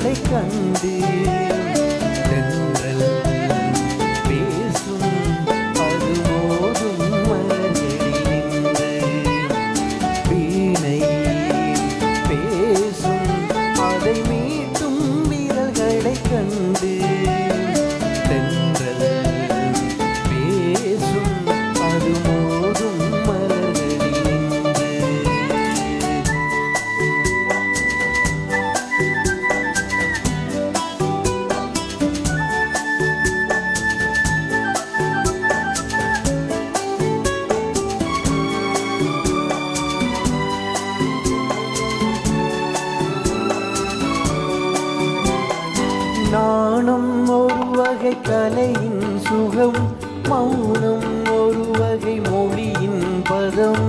விரல்களை கண்டு தென்றல் பேசும் அது மோதும் மலர்களில் நின்று வீணை பேசும் அதை மீட்டும் வீரர்களை கண்டு தென்றல் பேசும் அது மோதும் மலர்களில் நின்று நாணம் ஒரு வகை கலையின் சுகம் மௌனம் ஒரு வகை மொழியின் பதம்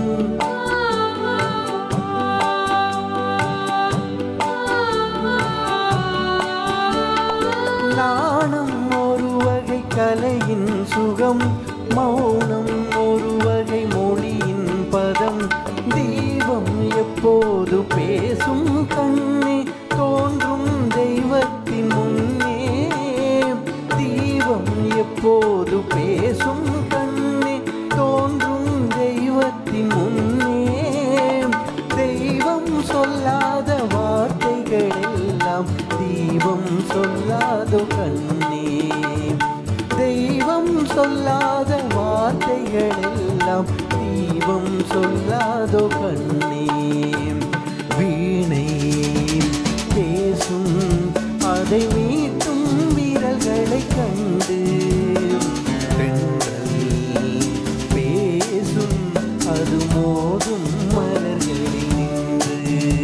நாணம் ஒரு வகை கலையின் சுகம் மௌனம் ஒரு வகை மொழியின் பதம் தீபம் எப்போது பேசும் கண்ணே தோன்றும் தெய்வத்தின் முன்னே தீபம் எப்போது பேசும் கண்ணே தோன்றும் தெய்வத்தின் முன்னே தெய்வம் சொல்லாத வார்த்தைகள் எல்லாம் தீபம் சொல்லாதோ கண்ணே தெய்வம் சொல்லாத வார்த்தைகள் எல்லாம் தீபம் சொல்லாதோ கண்ணே வீணை பேசும் அதை மீட்டும் வீரர்களை கண்டு தென்றல் பேசும் அது மோதும் மலர்களில் நின்று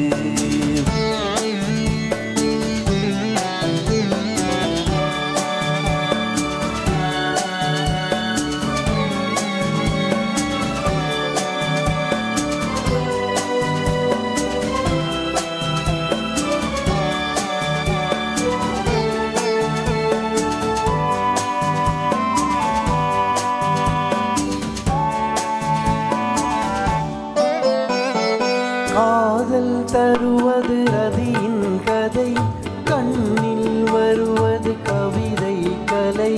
காதல் தருவது ரதியின் கதை கண்ணில் வருவது கவிதை கலை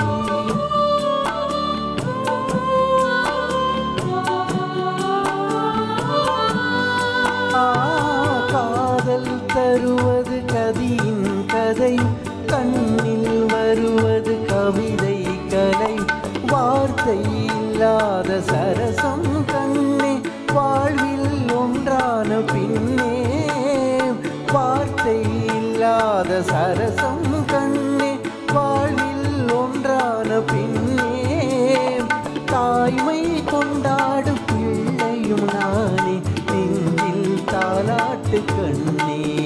ஆ, காதல் தருவது கதியின் கதை கண்ணில் வருவது கவிதை கலை வார்த்தை இல்லாத சரசம் கண்ணே வாழ்வில் ஒன்றான பின்னே வார்த்தை இல்லாத சரசம் கண்ணே வாழ்வில் ஒன்றான பின்னே தாய்மை கொண்டாடும் பிள்ளையும் நானே நெஞ்சில் தாலாட்டு கண்ணே